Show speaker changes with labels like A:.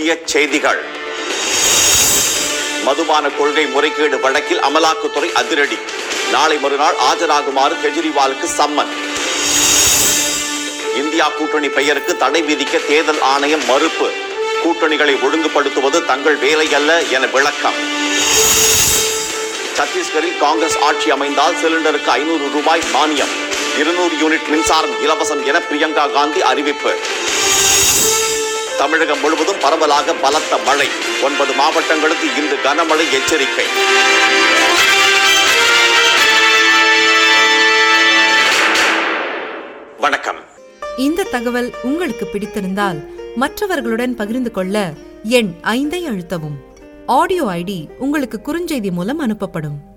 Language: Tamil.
A: முக்கிய செய்திகள் மதுபான கொள்கை முறைகேடு வழக்கில் அமலாக்கத்துறை அதிரடி நாளை மறுநாள் ஆஜராகுமாறு கெஜ்ரிவாலுக்கு சம்மன் இந்தியா கூட்டணி பெயருக்கு தடை விதிக்க தேர்தல் ஆணையம் மறுப்பு கூட்டணிகளை ஒழுங்குபடுத்துவது தங்கள் வேலை அல்ல என விளக்கம் சத்தீஸ்கரில் காங்கிரஸ் ஆட்சி அமைந்தால் சிலிண்டருக்கு ஐநூறு ரூபாய் மானியம் இருநூறு யூனிட் மின்சாரம் இலவசம் என பிரியங்கா காந்தி அறிவிப்பு தமிழகம் முழுவதும் பரவலாக பலத்த மழை ஒன்பது மாவட்டங்களுக்கு இன்று கனமழை எச்சரிக்கை வணக்கம்
B: இந்த தகவல் உங்களுக்கு பிடித்திருந்தால் மற்றவர்களுடன் பகிர்ந்து கொள்ள எண் ஐந்தை அழுத்தவும் ஆடியோ ஐடி உங்களுக்கு குறுஞ்செய்தி மூலம் அனுப்பப்படும்